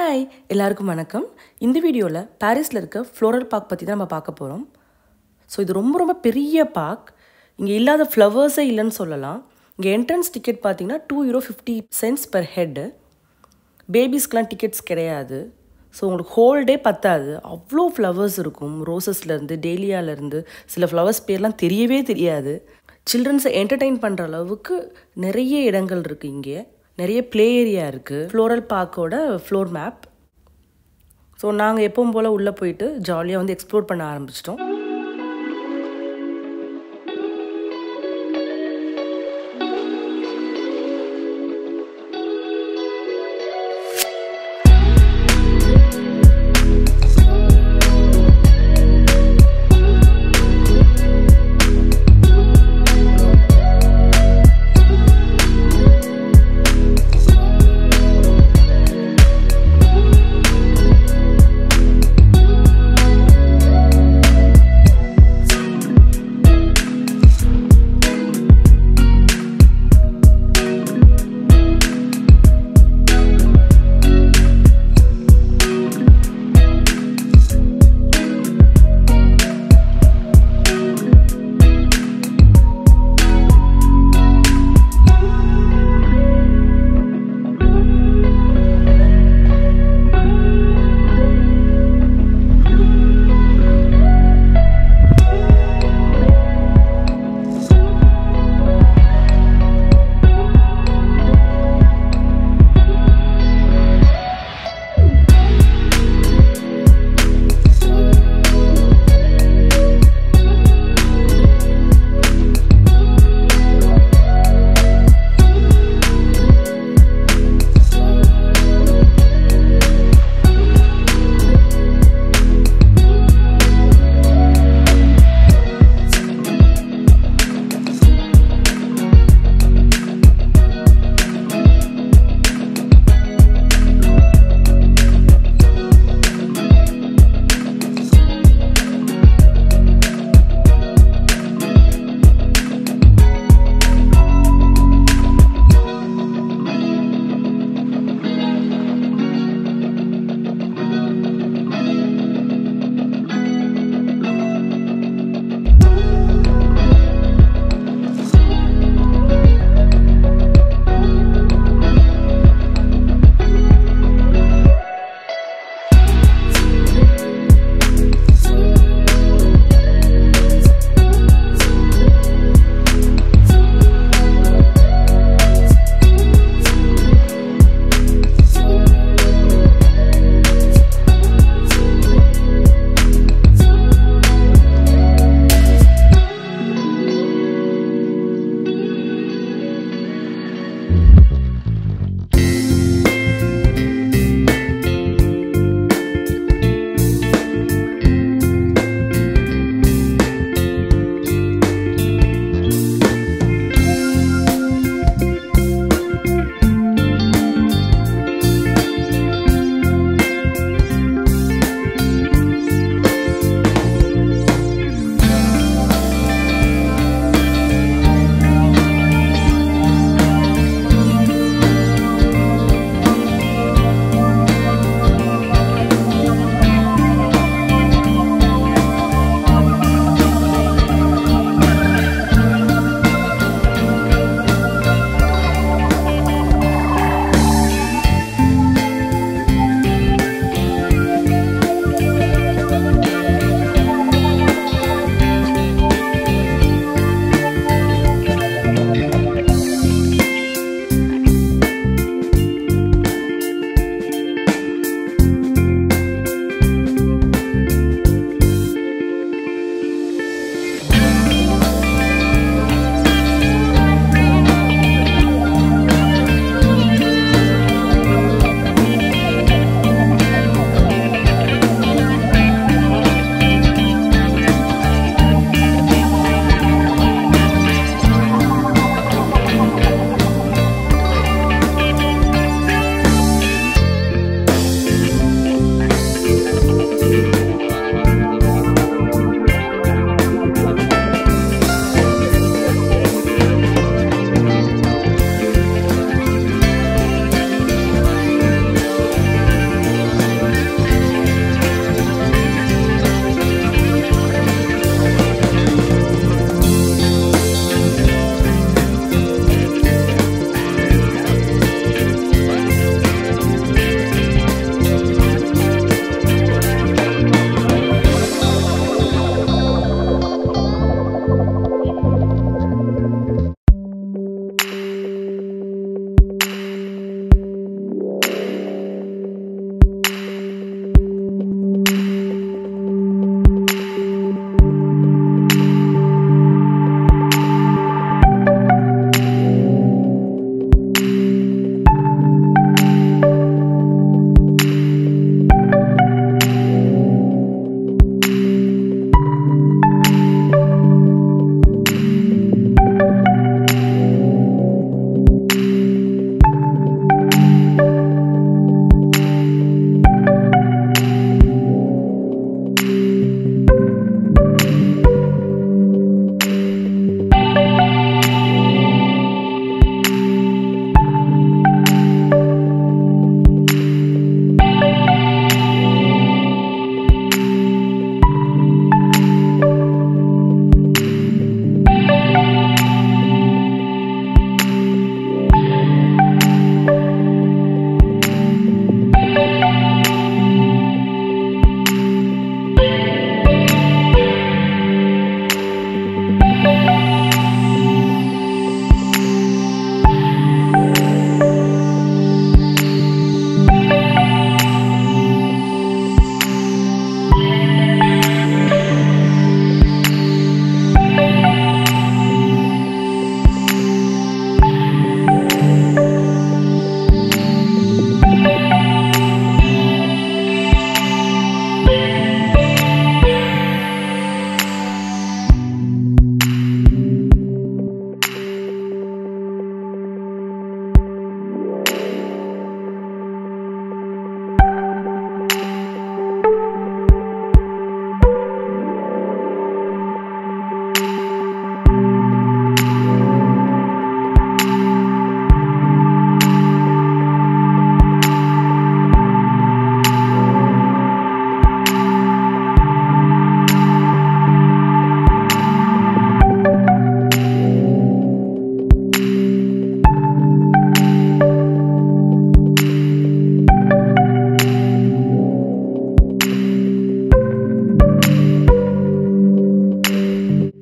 hi எல்லாருக்கும் வணக்கம் இந்த வீடியோவில் பாரிஸில் இருக்க ஃப்ளோரல் பார்க் பற்றி தான் நம்ம பார்க்க போகிறோம் ஸோ இது ரொம்ப ரொம்ப பெரிய பார்க் இங்கே இல்லாத ஃப்ளவர்ஸே இல்லைன்னு சொல்லலாம் இங்கே என்ட்ரன்ஸ் டிக்கெட் பார்த்தீங்கன்னா two euro fifty cents per head பேபிஸ்க்கெலாம் டிக்கெட்ஸ் கிடையாது ஸோ உங்களுக்கு ஹோல் டே பத்தாது அவ்வளோ ஃப்ளவர்ஸ் இருக்கும் ரோசஸ்லேருந்து டேலியாலேருந்து சில ஃப்ளவர்ஸ் பேர்லாம் தெரியவே தெரியாது சில்ட்ரன்ஸை என்டர்டெயின் பண்ணுற அளவுக்கு நிறைய இடங்கள் இருக்குது இங்கே நிறைய ப்ளே ஏரியா இருக்குது ஃப்ளோரல் பார்க்கோட ஃப்ளோர் மேப் ஸோ நாங்கள் எப்பவும் போல் உள்ளே போயிட்டு ஜாலியாக வந்து எக்ஸ்ப்ளோர் பண்ண ஆரம்பிச்சிட்டோம்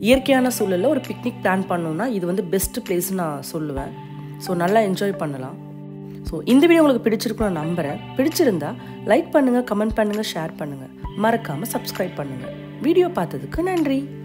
இயற்கையான சூழலில் ஒரு பிக்னிக் பிளான் பண்ணணுன்னா இது வந்து பெஸ்ட் பிளேஸ்னு நான் சொல்லுவேன் ஸோ நல்லா என்ஜாய் பண்ணலாம் ஸோ இந்த வீடியோ உங்களுக்கு பிடிச்சிருக்குன்னு நான் நம்புகிறேன் பிடிச்சிருந்தா லைக் பண்ணுங்கள் கமெண்ட் பண்ணுங்கள் ஷேர் பண்ணுங்கள் மறக்காமல் சப்ஸ்கிரைப் பண்ணுங்கள் வீடியோ பார்த்ததுக்கு நன்றி